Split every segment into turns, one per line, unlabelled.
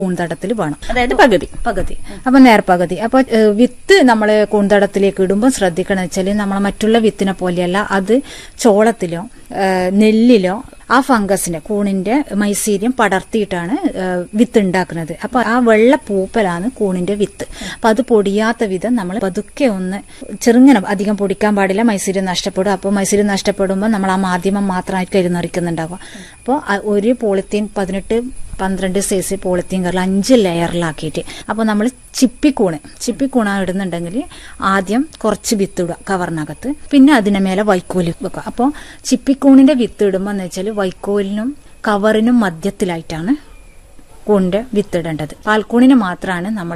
കൂൺതടത്തിൽ വേണം
അതായത് പകുതി
പകുതി അപ്പൊ നേർപകുതി അപ്പൊ ഏഹ്, വിത്ത് നമ്മൾ കൂൺതടത്തിലേക്ക് ഇടുമ്പോൾ ശ്രദ്ധിക്കണം വെച്ചാൽ നമ്മൾ മറ്റുള്ള വിത്തിനെ പോലെയല്ല അത് ചോളത്തിലോ ഏഹ്, നെല്ലിലോ ആ ഫംഗസിനെ കൂണിന്റെ മൈസീര്യം പടർത്തിയിട്ടാണ് ഏഹ്, വിത്ത് ഉണ്ടാക്കുന്നത് അപ്പൊ ആ വെള്ള പൂപ്പലാണ് കൂണിന്റെ വിത്ത് അപ്പൊ അത് പൊടിയാത്ത വിധം നമ്മൾ പതുക്കെ ഒന്ന് ചെറുങ്ങനെ അധികം പൊടിക്കാൻ പാടില്ല മൈസീര്യം നഷ്ടപ്പെടും അപ്പോൾ മൈസീര്യം നഷ്ടപ്പെടുമ്പോൾ നമ്മൾ ആ മാധ്യമം മാത്രമായിട്ട് കരിന്നറിക്കുന്നുണ്ടാവുക അപ്പോൾ ഒരു പോളിത്തീൻ പതിനെട്ട് പന്ത്രണ്ട് സൈസ് പോളിത്തീൻ കറിൽ അഞ്ച് ലെയറിലാക്കിയിട്ട് അപ്പോൾ നമ്മൾ ചിപ്പിക്കൂണ് ചിപ്പിക്കൂണ ഇടുന്നുണ്ടെങ്കിൽ ആദ്യം കുറച്ച് വിത്ത് ഇടുക കവറിനകത്ത് പിന്നെ അതിന് മേലെ വൈക്കോല് വെക്കുക അപ്പോൾ ചിപ്പിക്കൂണിന്റെ വിത്ത് ഇടുമ്പോൾ എന്ന് വെച്ചാൽ വൈക്കോലിനും കവറിനും മധ്യത്തിലായിട്ടാണ് കൂണിന്റെ വിത്ത് ഇടേണ്ടത് പാൽക്കൂണിന് മാത്രമാണ് നമ്മൾ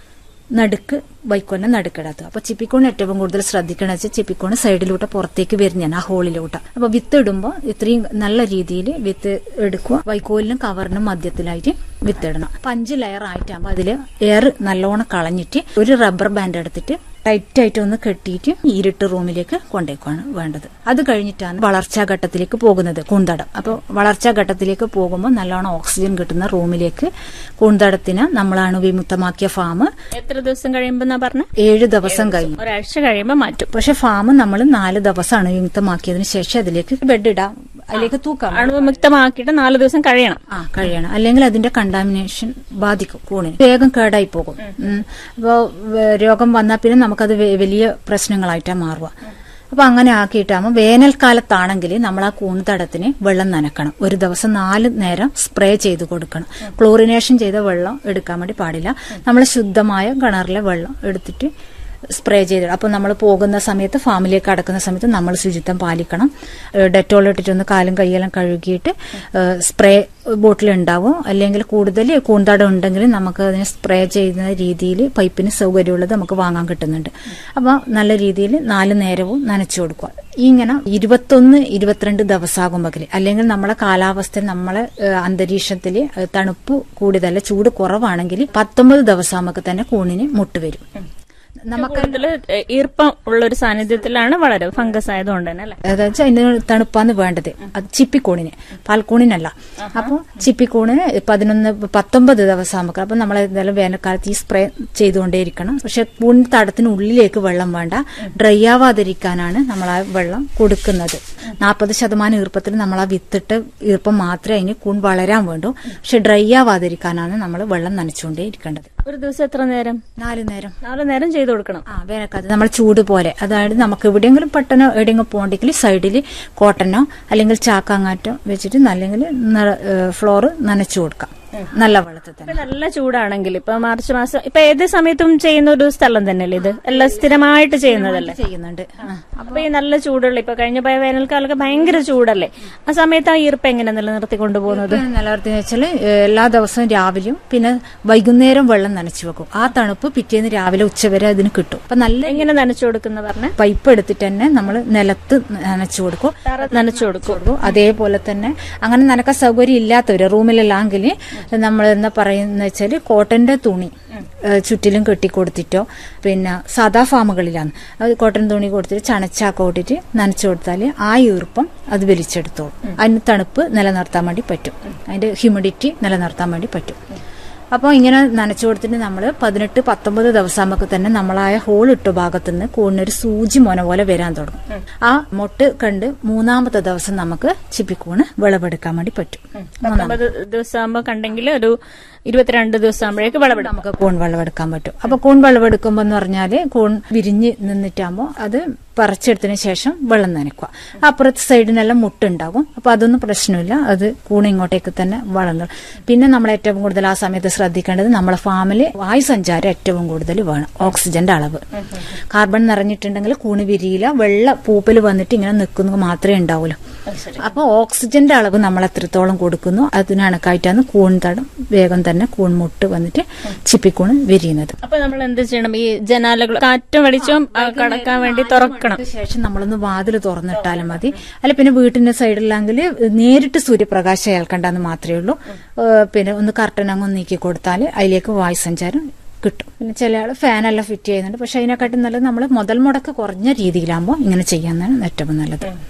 നടുക്ക് വൈക്കോലിനെ നടുക്കിടാത്തത് അപ്പൊ ചിപ്പിക്കൂണ് ഏറ്റവും കൂടുതൽ ശ്രദ്ധിക്കണമെന്ന് വെച്ചാൽ ചിപ്പിക്കൂണ് സൈഡിലൂടെ പുറത്തേക്ക് വരുന്നതാണ് ആ ഹോളിലൂടെ അപ്പൊ വിത്ത് ഇടുമ്പോൾ ഇത്രയും നല്ല രീതിയിൽ വിത്ത് എടുക്കുക വൈക്കോലിനും കവറിനും മധ്യത്തിലായിട്ട് വിത്ത് ഇടണം അപ്പൊ അഞ്ച് ലെയർ ആയിട്ടാകുമ്പോൾ അതിൽ എയർ നല്ലോണം കളഞ്ഞിട്ട് ഒരു റബ്ബർ ബാൻഡ് എടുത്തിട്ട് ടൈറ്റ് ആയിട്ട് ഒന്ന് കെട്ടിയിട്ട് ഇരുട്ട് റൂമിലേക്ക് കൊണ്ടേക്കാണ് വേണ്ടത് അത് കഴിഞ്ഞിട്ടാണ് വളർച്ചാ ഘട്ടത്തിലേക്ക് പോകുന്നത് കൂന്തടം അപ്പോൾ വളർച്ചാ ഘട്ടത്തിലേക്ക് പോകുമ്പോൾ നല്ലോണം ഓക്സിജൻ കിട്ടുന്ന റൂമിലേക്ക് കൂന്തടത്തിന് നമ്മളാണ് വിമുക്തമാക്കിയ ഫാം
എത്ര ദിവസം കഴിയുമ്പോ എന്നാ പറഞ്ഞ
ഏഴ് ദിവസം കഴിഞ്ഞു
ഒരാഴ്ച കഴിയുമ്പോ മാറ്റും
പക്ഷെ ഫാം നമ്മൾ നാല് ദിവസമാണ് വിമുക്തമാക്കിയതിന് ശേഷം അതിലേക്ക് ബെഡ് ഇടാം അതിലേക്ക് തൂക്കാം
അണുവിമുക്തമാക്കിയിട്ട് നാല് ദിവസം കഴിയണം
ആ കഴിയണം അല്ലെങ്കിൽ അതിന്റെ കണ്ടാമിനേഷൻ ബാധിക്കും കൂണിന് വേഗം കേടായി പോകും ഉം. അപ്പോ വേ- രോഗം വന്നാൽ പിന്നെ നമുക്കത് വെ- വലിയ പ്രശ്നങ്ങളായിട്ടാ മാറുക അപ്പൊ അങ്ങനെ ആക്കിയിട്ടാകുമ്പോൾ വേനൽക്കാലത്താണെങ്കിൽ നമ്മൾ ആ കൂൺതടത്തിന് വെള്ളം നനക്കണം ഒരു ദിവസം നാല് നേരം സ്പ്രേ ചെയ്ത് കൊടുക്കണം ക്ലോറിനേഷൻ ചെയ്ത വെള്ളം എടുക്കാൻ വേണ്ടി പാടില്ല നമ്മൾ ശുദ്ധമായ കിണറിലെ വെള്ളം എടുത്തിട്ട് സ്പ്രേ ചെയ്ത് അപ്പോൾ നമ്മൾ പോകുന്ന സമയത്ത് ഫാമിലേക്ക് അടക്കുന്ന സമയത്ത് നമ്മൾ ശുചിത്വം പാലിക്കണം ഏഹ് ഡെറ്റോൾ ഇട്ടിട്ടൊന്ന് കാലും കൈയെല്ലാം കഴുകിയിട്ട് ഏഹ് സ്പ്രേ ബോട്ടിൽ ഉണ്ടാവും അല്ലെങ്കിൽ കൂടുതൽ കൂന്തടം ഉണ്ടെങ്കിൽ നമുക്ക് അതിനെ സ്പ്രേ ചെയ്യുന്ന രീതിയിൽ പൈപ്പിന് സൗകര്യമുള്ളത് നമുക്ക് വാങ്ങാൻ കിട്ടുന്നുണ്ട് അപ്പോൾ നല്ല രീതിയിൽ നാല് നേരവും നനച്ചു കൊടുക്കുക ഇങ്ങനെ ഇരുപത്തൊന്ന് ഇരുപത്തിരണ്ട് ദിവസമാകുമ്പോൾ അല്ലെങ്കിൽ നമ്മളെ കാലാവസ്ഥ നമ്മളെ ഏഹ് അന്തരീക്ഷത്തിൽ ഏഹ് തണുപ്പ് കൂടുതൽ ചൂട് കുറവാണെങ്കിൽ പത്തൊമ്പത് ദിവസമാകുമ്പോൾ തന്നെ കൂണിന് മുട്ട് വരും നമുക്ക്
കൂടുതൽ ഈർപ്പം ഉള്ള ഒരു സാന്നിധ്യത്തിലാണ് വളരെ ഫംഗസ് ആയതുകൊണ്ട് തന്നെ അല്ലെ
അതായത് അതിന് തണുപ്പാന്ന് വേണ്ടത് അത് ചിപ്പിക്കൂണിന് പാൽക്കൂണിനല്ല അപ്പോൾ ചിപ്പിക്കൂണിന് പതിനൊന്ന് പത്തൊമ്പത് ദിവസം നമുക്ക് അപ്പൊ നമ്മൾ എന്തായാലും വേനൽക്കാലത്ത് ഈ സ്പ്രേ ചെയ്തുകൊണ്ടേയിരിക്കണം പക്ഷെ കൂൺ തടത്തിന് ഉള്ളിലേക്ക് വെള്ളം വേണ്ട ഡ്രൈ ആവാതിരിക്കാനാണ് നമ്മൾ ആ വെള്ളം കൊടുക്കുന്നത് നാൽപ്പത് ശതമാനം ഈർപ്പത്തിൽ നമ്മൾ ആ വിത്തിട്ട് ഈർപ്പം മാത്രമേ അതിന് കൂൺ വളരാൻ വേണ്ടൂ പക്ഷെ ഡ്രൈ ആവാതിരിക്കാനാണ് നമ്മൾ വെള്ളം നനച്ചുകൊണ്ടേ ഇരിക്കേണ്ടത്
ഒരു ദിവസം എത്ര നേരം
നാല് നേരം
നാല് നേരം ചെയ്തു കൊടുക്കണം
ആ വേനൽക്കാലത്ത് നമ്മൾ ചൂട് പോലെ അതായത് നമുക്ക് എവിടെയെങ്കിലും പെട്ടെന്ന് എവിടെയെങ്കിലും പോകണ്ടെങ്കിൽ സൈഡിൽ കോട്ടനോ അല്ലെങ്കിൽ ചാക്കാങ്ങാറ്റോ വെച്ചിട്ട് അല്ലെങ്കിൽ ഫ്ലോർ നനച്ചു കൊടുക്കാം നല്ല വെള്ളത്തിൽ തന്നെ
ഇപ്പൊ നല്ല ചൂടാണെങ്കിൽ ഇപ്പൊ മാർച്ച് മാസം ഇപ്പൊ ഏത് സമയത്തും ചെയ്യുന്ന ഒരു സ്ഥലം തന്നെയല്ലേ ഇത് എല്ലാം സ്ഥിരമായിട്ട് ചെയ്യുന്നതല്ലേ
ചെയ്യുന്നുണ്ട് ആ.
അപ്പൊ ഈ നല്ല ചൂടുള്ള ഇപ്പൊ കഴിഞ്ഞ പോയ വേനൽക്കാലൊക്കെ ഭയങ്കര ചൂടല്ലേ ആ സമയത്ത് ആ ഈർപ്പം എങ്ങനെ നിലനിർത്തി കൊണ്ടുപോകുന്നത്
നിലനിർത്തിന്ന് വെച്ചാൽ എല്ലാ ദിവസവും രാവിലെയും പിന്നെ വൈകുന്നേരം വെള്ളം നനച്ചു വെക്കും ആ തണുപ്പ് പിറ്റേന്ന് രാവിലെ ഉച്ചവരെ അതിന് കിട്ടും അപ്പൊ നല്ല
എങ്ങനെ നനച്ചു കൊടുക്കുന്ന പറഞ്ഞ
പൈപ്പ് എടുത്തിട്ട് തന്നെ നമ്മൾ നിലത്ത് നനച്ചു കൊടുക്കും
തറ നനച്ചു കൊടുക്കും
കൊടുക്കും അതേപോലെ തന്നെ അങ്ങനെ നനക്കാൻ സൗകര്യം ഇല്ലാത്തവര് റൂമിലെല്ലാമെങ്കിൽ നമ്മൾ എന്താ പറയുന്ന വെച്ചാൽ കോട്ടന്റെ തുണി ഏഹ് ചുറ്റിലും കെട്ടിക്കൊടുത്തിട്ടോ പിന്നെ സാധാ ഫാമുകളിലാണ് അത് കോട്ടൺ തുണി കൊടുത്തിട്ട് ചണച്ചാക്ക ഇട്ടിട്ട് നനച്ചു കൊടുത്താൽ ആ ഈർപ്പം അത് വലിച്ചെടുത്തോളും അതിന് തണുപ്പ് നിലനിർത്താൻ വേണ്ടി പറ്റും അതിന്റെ ഹ്യൂമിഡിറ്റി നിലനിർത്താൻ വേണ്ടി പറ്റും അപ്പോൾ ഇങ്ങനെ നനച്ചു കൊടുത്തിട്ട് നമ്മൾ പതിനെട്ട് പത്തൊമ്പത് ദിവസമാകുമ്പോൾ തന്നെ നമ്മളായ ഹോൾ ഇട്ട ഭാഗത്തു നിന്ന് കൂണിനൊരു സൂചി മോന പോലെ വരാൻ തുടങ്ങും ആ മൊട്ട് കണ്ട് മൂന്നാമത്തെ ദിവസം നമുക്ക് ചിപ്പിക്കൂണ് വിളവെടുക്കാൻ വേണ്ടി പറ്റും
പത്തൊമ്പത് ദിവസം ആകുമ്പോ കണ്ടെങ്കിൽ ഒരു ഇരുപത്തിരണ്ട് ദിവസം ആകുമ്പോഴേക്ക് വിളവിടാം
നമുക്ക് കൂൺ വിളവെടുക്കാൻ പറ്റും അപ്പൊ കൂൺ വിളവെടുക്കുമ്പോൾ എന്ന് പറഞ്ഞാല് കൂൺ വിരിഞ്ഞ് നിന്നിട്ടാകുമ്പോൾ അത് പറിച്ചെടുത്തതിന് ശേഷം വെള്ളം നനയ്ക്കുക അപ്പുറത്തെ സൈഡിനെല്ലാം മുട്ടുണ്ടാകും അപ്പൊ അതൊന്നും പ്രശ്നമില്ല അത് കൂൺ ഇങ്ങോട്ടേക്ക് തന്നെ വളർന്നു പിന്നെ നമ്മൾ ഏറ്റവും കൂടുതൽ ആ സമയത്ത് ശ്രദ്ധിക്കേണ്ടത് നമ്മളെ ഫാമിൽ വായു സഞ്ചാരം ഏറ്റവും കൂടുതൽ വേണം ഓക്സിജന്റെ അളവ് കാർബൺ നിറഞ്ഞിട്ടുണ്ടെങ്കിൽ കൂണ് വിരിയില്ല വെള്ള പൂപ്പൽ വന്നിട്ട് ഇങ്ങനെ നിൽക്കുന്നത് മാത്രമേ ഉണ്ടാവുള്ളൂ അപ്പൊ ഓക്സിജന്റെ അളവ് നമ്മൾ എത്രത്തോളം കൊടുക്കുന്നു അതിനണക്കായിട്ടാണ് കൂൺ തടം വേഗം തന്നെ കൂൺമുട്ട് വന്നിട്ട് ചിപ്പിക്കൂണ് വിരിയുന്നത്
അപ്പൊ നമ്മൾ എന്ത് ചെയ്യണം ഈ ജനാലകൾ കാറ്റും വെളിച്ചവും ആ, കടക്കാൻ വേണ്ടി തുറക്കണം
ശേഷം നമ്മളൊന്ന് വാതിൽ തുറന്നിട്ടാലും മതി അല്ല പിന്നെ വീട്ടിന്റെ സൈഡിലാണെങ്കിൽ നേരിട്ട് സൂര്യപ്രകാശം ഏൽക്കണ്ടെന്ന് മാത്രമേ ഉള്ളൂ ഏഹ് പിന്നെ ഒന്ന് കർട്ടൻ അങ്ങ് നീക്കി കൊടുത്താൽ അതിലേക്ക് വായു സഞ്ചാരം കിട്ടും പിന്നെ ചില ആൾ ഫാനെല്ലാം ഫിറ്റ് ചെയ്യുന്നുണ്ട് പക്ഷെ അതിനെക്കാട്ടും നല്ലത് നമ്മൾ മുതൽ മുടക്ക് കുറഞ്ഞ രീതിയിലാകുമ്പോൾ ഇങ്ങനെ ചെയ്യാന്നാണ് ഏറ്റവും നല്ലത്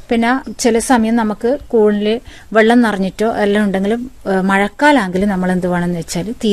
പിന്നെ ചില സമയം നമുക്ക് കൂണില് വെള്ളം നിറഞ്ഞിട്ടോ എല്ലാം ഉണ്ടെങ്കിലും മഴക്കാലാണെങ്കിൽ നമ്മൾ എന്ത് വേണമെന്ന് വെച്ചാൽ